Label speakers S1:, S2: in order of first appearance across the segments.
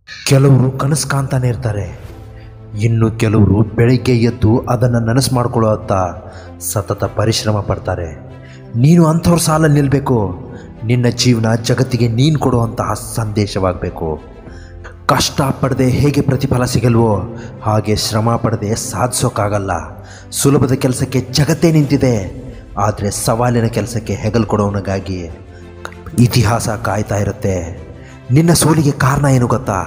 S1: ಕೆಲವರು ಕನಸು ಕಾಣ್ತಾನೆ ಇರ್ತಾರೆ ಇನ್ನು ಕೆಲವರು ಬೆಳಿಗ್ಗೆ ಎದ್ದು ಅದನ್ನು ನನಸು ಮಾಡ್ಕೊಳ್ಳೋ ಅಂತ ಸತತ ಪರಿಶ್ರಮ ಪಡ್ತಾರೆ ನೀನು ಅಂಥವ್ರ ಸಾಲ ನಿಲ್ಲಬೇಕು ನಿನ್ನ ಜೀವನ ಜಗತ್ತಿಗೆ ನೀನು ಕೊಡುವಂತಹ ಸಂದೇಶವಾಗಬೇಕು ಕಷ್ಟ ಪಡದೆ ಹೇಗೆ ಪ್ರತಿಫಲ ಸಿಗಲ್ವೋ ಹಾಗೆ ಶ್ರಮ ಪಡದೆ ಸಾಧಿಸೋಕ್ಕಾಗಲ್ಲ ಸುಲಭದ ಕೆಲಸಕ್ಕೆ ಜಗತ್ತೇ ನಿಂತಿದೆ ಆದರೆ ಸವಾಲಿನ ಕೆಲಸಕ್ಕೆ ಹೆಗಲು ಕೊಡೋವನಿಗಾಗಿ ಇತಿಹಾಸ ಕಾಯ್ತಾ ಇರುತ್ತೆ ನಿನ್ನ ಸೋಲಿಗೆ ಕಾರಣ ಏನು ಗೊತ್ತಾ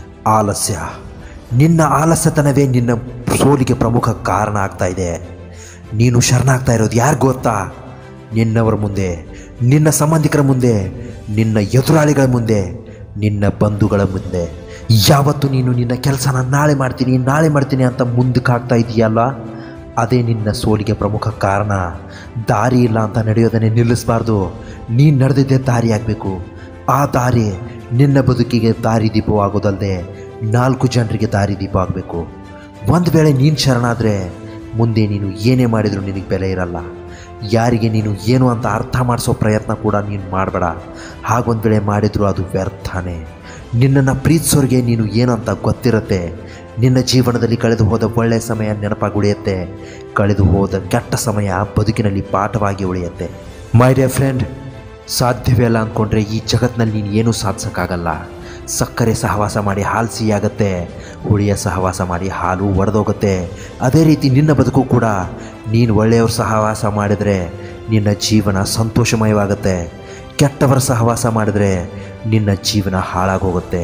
S1: ಆಲಸ್ಯ ನಿನ್ನ ಆಲಸ್ಯತನವೇ ನಿನ್ನ ಸೋಲಿಗೆ ಪ್ರಮುಖ ಕಾರಣ ಆಗ್ತಾ ಇದೆ ನೀನು ಶರಣಾಗ್ತಾ ಇರೋದು ಯಾರು ಗೊತ್ತಾ ನಿನ್ನವರ ಮುಂದೆ ನಿನ್ನ ಸಂಬಂಧಿಕರ ಮುಂದೆ ನಿನ್ನ ಎದುರಾಳಿಗಳ ಮುಂದೆ ನಿನ್ನ ಬಂಧುಗಳ ಮುಂದೆ ಯಾವತ್ತು ನೀನು ನಿನ್ನ ಕೆಲಸನ ನಾಳೆ ಮಾಡ್ತೀನಿ ನಾಳೆ ಮಾಡ್ತೀನಿ ಅಂತ ಮುಂದಕ್ಕೆ ಹಾಕ್ತಾ ಇದೆಯಲ್ಲ ಅದೇ ನಿನ್ನ ಸೋಲಿಗೆ ಪ್ರಮುಖ ಕಾರಣ ದಾರಿ ಇಲ್ಲ ಅಂತ ನಡೆಯೋದನ್ನೇ ನಿಲ್ಲಿಸಬಾರ್ದು ನೀನು ನಡೆದಿದ್ದೇ ದಾರಿ ಆಗಬೇಕು ಆ ದಾರಿ ನಿನ್ನ ಬದುಕಿಗೆ ದಾರಿ ದೀಪವಾಗೋದಲ್ಲದೆ ನಾಲ್ಕು ಜನರಿಗೆ ದಾರಿ ದೀಪ ಆಗಬೇಕು ಒಂದು ವೇಳೆ ನೀನು ಶರಣಾದರೆ ಮುಂದೆ ನೀನು ಏನೇ ಮಾಡಿದರೂ ನಿನಗೆ ಬೆಲೆ ಇರಲ್ಲ ಯಾರಿಗೆ ನೀನು ಏನು ಅಂತ ಅರ್ಥ ಮಾಡಿಸೋ ಪ್ರಯತ್ನ ಕೂಡ ನೀನು ಮಾಡಬೇಡ ಹಾಗೊಂದು ವೇಳೆ ಮಾಡಿದರೂ ಅದು ವ್ಯರ್ಥನೇ ನಿನ್ನನ್ನು ಪ್ರೀತಿಸೋರಿಗೆ ನೀನು ಏನು ಅಂತ ಗೊತ್ತಿರುತ್ತೆ ನಿನ್ನ ಜೀವನದಲ್ಲಿ ಕಳೆದು ಹೋದ ಒಳ್ಳೆಯ ಸಮಯ ನೆನಪಾಗಿ ಉಳಿಯುತ್ತೆ ಕಳೆದು ಹೋದ ಕೆಟ್ಟ ಸಮಯ ಬದುಕಿನಲ್ಲಿ ಪಾಠವಾಗಿ ಉಳಿಯುತ್ತೆ ಮೈ ಡಿಯರ್ ಫ್ರೆಂಡ್ ಸಾಧ್ಯವೇ ಅಲ್ಲ ಅಂದ್ಕೊಂಡ್ರೆ ಈ ಜಗತ್ತಿನಲ್ಲಿ ನೀನು ಏನೂ ಸಾಧಿಸೋಕ್ಕಾಗಲ್ಲ ಸಕ್ಕರೆ ಸಹವಾಸ ಮಾಡಿ ಹಾಲು ಸಿಹಿಯಾಗತ್ತೆ ಹುಳಿಯ ಸಹವಾಸ ಮಾಡಿ ಹಾಲು ಒಡೆದೋಗುತ್ತೆ ಅದೇ ರೀತಿ ನಿನ್ನ ಬದುಕು ಕೂಡ ನೀನು ಒಳ್ಳೆಯವ್ರ ಸಹವಾಸ ಮಾಡಿದರೆ ನಿನ್ನ ಜೀವನ ಸಂತೋಷಮಯವಾಗುತ್ತೆ ಕೆಟ್ಟವರ ಸಹವಾಸ ಮಾಡಿದರೆ ನಿನ್ನ ಜೀವನ ಹಾಳಾಗೋಗುತ್ತೆ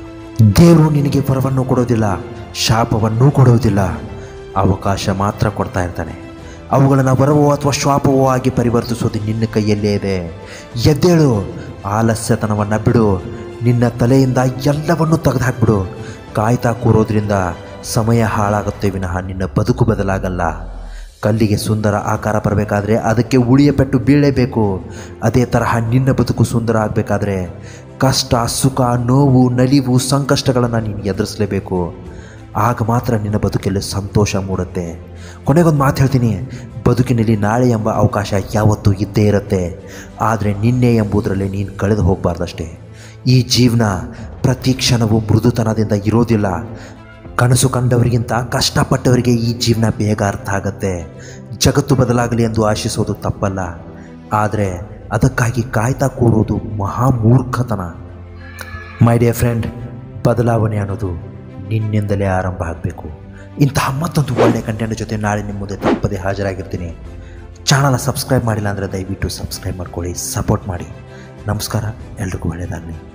S1: ದೇವರು ನಿನಗೆ ವರವನ್ನು ಕೊಡೋದಿಲ್ಲ ಶಾಪವನ್ನೂ ಕೊಡೋದಿಲ್ಲ ಅವಕಾಶ ಮಾತ್ರ ಕೊಡ್ತಾ ಇರ್ತಾನೆ ಅವುಗಳನ್ನು ವರವೋ ಅಥವಾ ಶಾಪವೋ ಆಗಿ ಪರಿವರ್ತಿಸೋದು ನಿನ್ನ ಕೈಯಲ್ಲೇ ಇದೆ ಎದ್ದೇಳು ಆಲಸ್ಯತನವನ್ನು ಬಿಡು ನಿನ್ನ ತಲೆಯಿಂದ ಎಲ್ಲವನ್ನೂ ತೆಗೆದುಹಾಕ್ಬಿಡು ಕಾಯ್ತಾ ಕೂರೋದ್ರಿಂದ ಸಮಯ ಹಾಳಾಗುತ್ತೆ ವಿನಃ ನಿನ್ನ ಬದುಕು ಬದಲಾಗಲ್ಲ ಕಲ್ಲಿಗೆ ಸುಂದರ ಆಕಾರ ಬರಬೇಕಾದ್ರೆ ಅದಕ್ಕೆ ಉಳಿಯ ಪೆಟ್ಟು ಬೀಳಲೇಬೇಕು ಅದೇ ತರಹ ನಿನ್ನ ಬದುಕು ಸುಂದರ ಆಗಬೇಕಾದ್ರೆ ಕಷ್ಟ ಸುಖ ನೋವು ನಲಿವು ಸಂಕಷ್ಟಗಳನ್ನು ನೀನು ಎದುರಿಸಲೇಬೇಕು ಆಗ ಮಾತ್ರ ನಿನ್ನ ಬದುಕಲ್ಲಿ ಸಂತೋಷ ಮೂಡುತ್ತೆ ಕೊನೆಗೊಂದು ಮಾತು ಹೇಳ್ತೀನಿ ಬದುಕಿನಲ್ಲಿ ನಾಳೆ ಎಂಬ ಅವಕಾಶ ಯಾವತ್ತೂ ಇದ್ದೇ ಇರುತ್ತೆ ಆದರೆ ನಿನ್ನೆ ಎಂಬುದರಲ್ಲಿ ನೀನು ಕಳೆದು ಹೋಗಬಾರ್ದಷ್ಟೇ ಈ ಜೀವನ ಪ್ರತಿ ಕ್ಷಣವೂ ಮೃದುತನದಿಂದ ಇರೋದಿಲ್ಲ ಕನಸು ಕಂಡವರಿಗಿಂತ ಕಷ್ಟಪಟ್ಟವರಿಗೆ ಈ ಜೀವನ ಬೇಗ ಅರ್ಥ ಆಗತ್ತೆ ಜಗತ್ತು ಬದಲಾಗಲಿ ಎಂದು ಆಶಿಸೋದು ತಪ್ಪಲ್ಲ ಆದರೆ ಅದಕ್ಕಾಗಿ ಕಾಯ್ತಾ ಕೂರೋದು ಮಹಾಮೂರ್ಖತನ ಮೈ ಡಿಯರ್ ಫ್ರೆಂಡ್ ಬದಲಾವಣೆ ಅನ್ನೋದು ನಿನ್ನಿಂದಲೇ ಆರಂಭ ಆಗಬೇಕು ಇಂತಹ ಮತ್ತೊಂದು ಒಳ್ಳೆಯ ಕಂಟೆಂಟ್ ಜೊತೆ ನಾಳೆ ನಿಮ್ಮ ಮುಂದೆ ತಪ್ಪದೇ ಹಾಜರಾಗಿರ್ತೀನಿ ಚಾನಲ್ನ ಸಬ್ಸ್ಕ್ರೈಬ್ ಮಾಡಿಲ್ಲ ಅಂದರೆ ದಯವಿಟ್ಟು ಸಬ್ಸ್ಕ್ರೈಬ್ ಮಾಡ್ಕೊಳ್ಳಿ ಸಪೋರ್ಟ್ ಮಾಡಿ ನಮಸ್ಕಾರ ಎಲ್ರಿಗೂ ಒಳ್ಳೆಯದಾಗಲಿ